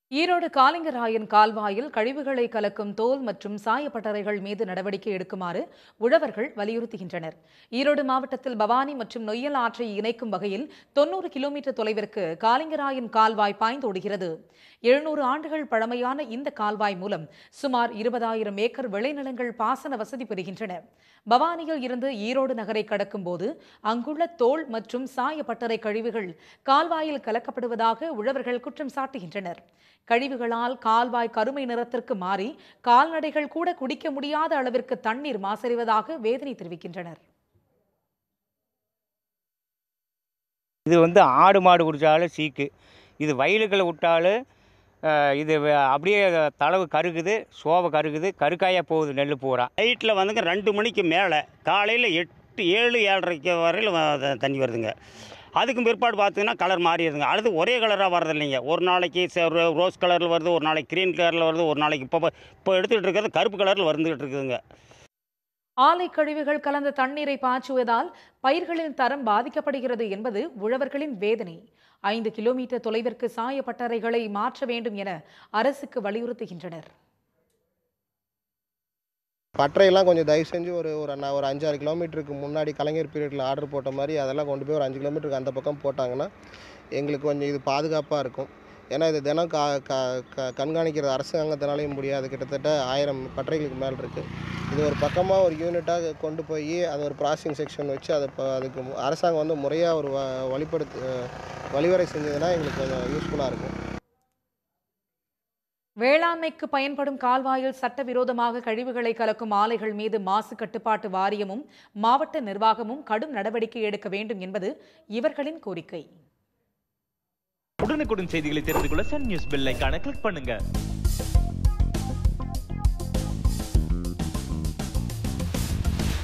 ஈரோடு காலிங்கராயன் கால்வாயில் கழிவுகளை கலக்கும் தோல் மற்றும் சாயப்பட்டறைகள் மீது நடவடிக்கை எடுக்குமாறு உழவர்கள் வலியுறுத்துகின்றனர் ஈரோடு மாவட்டத்தில் பவானி மற்றும் நொய்யல் ஆற்றை இணைக்கும் வகையில் தொன்னூறு கிலோமீட்டர் தொலைவிற்கு காலிங்கராயன் கால்வாய் பாய்ந்தோடுகிறது எழுநூறு ஆண்டுகள் பழமையான இந்த கால்வாய் மூலம் சுமார் இருபதாயிரம் ஏக்கர் விளைநிலங்கள் பாசன வசதி பெறுகின்றன பவானியில் இருந்து ஈரோடு நகரை கடக்கும் போது அங்குள்ள தோல் மற்றும் சாயப்பட்டறை கழிவுகள் கால்வாயில் கலக்கப்படுவதாக உழவர்கள் குற்றம் சாட்டுகின்றனர் கழிவுகளால் கால்வாய் கருமை நிறத்திற்கு மாறி கால்நடைகள் கூட குடிக்க முடியாத அளவிற்கு தண்ணீர் மாசறிவதாக வேதனை தெரிவிக்கின்றனர் இது வந்து ஆடு மாடு குடித்தாலும் சீக்கு இது வயலுக்களை விட்டாலும் அஹ், இது வ- அப்படியே தளவு கருகுது சோவை கருகுது கருக்காயாக போகுது நெல் பூரா நைட்டில் வந்துங்க ரெண்டு மணிக்கு மேலே காலையில் எட்டு ஏழு ஏழரைக்கு வரையில் வ- தண்ணி வருதுங்க அதுக்கும் பிற்பாடு பார்த்தீங்கன்னா கலர் மாறிடுதுங்க அடுத்து ஒரே கலராக வர்றது இல்லைங்க ஒரு நாளைக்கு ச- ரோ- ரோஸ் கலரில் வருது ஒரு நாளைக்கு க்ரீன் கலரில் வருது ஒரு நாளைக்கு இப்போ இப்போ எடுத்துக்கிட்டு இருக்கிறது கருப்பு கலரில் வந்துக்கிட்டு இருக்குதுங்க ஆலை கழிவுகள் கலந்த தண்ணீரை பாய்ச்சுவதால் பயிர்களின் தரம் பாதிக்கப்படுகிறது என்பது உழவர்களின் வேதனை ஐந்து கிலோமீட்டர் தொலைவிற்கு சாயப்பட்டறைகளை மாற்ற வேண்டும் என அரசுக்கு வலியுறுத்துகின்றனர் பட்டறையெல்லாம் கொஞ்சம் தயவு செஞ்சு ஒரு ஒரு நான் ஒரு அஞ்சாறு கிலோமீட்டருக்கு முன்னாடி கலைஞர் பீரியடில் ஆர்டர் போட்ட மாதிரி அதெல்லாம் கொண்டு போய் ஒரு அஞ்சு கிலோமீட்டருக்கு அந்த பக்கம் போட்டாங்கன்னா எங்களுக்கு கொஞ்சம் இது பாதுகாப்பாக இருக்கும் ஏன்னா இது தினம் கா க க கண்காணிக்கிறது அரசாங்கத்தினாலையும் முடியாது கிட்டத்தட்ட ஆயிரம் பட்டறைகளுக்கு மேலே இருக்குது இது ஒரு பக்கமாக ஒரு யூனிட்டாக கொண்டு போய் அது ஒரு ப்ராசஸிங் செக்ஷன் வச்சு அதை இப்போ அதுக்கு மு- அரசாங்கம் வந்து முறையாக ஒரு வ வழிபடுத்து வழிவரை செஞ்சதுன்னா எங்களுக்கு கொஞ்சம் யூஸ்ஃபுல்லாக இருக்கும் வேளாண்மைக்கு பயன்படும் கால்வாயில் சட்டவிரோதமாக கழிவுகளை கலக்கும் ஆலைகள் மீது மாசு கட்டுப்பாட்டு வாரியமும் மாவட்ட நிர்வாகமும் கடும் நடவடிக்கை எடுக்க வேண்டும் என்பது இவர்களின் கோரிக்கை உடனுக்குடன் செய்திகளை தெரிந்து கொள்ள சன் நியூஸ் பெல் ஐகானை கிளிக் பண்ணுங்க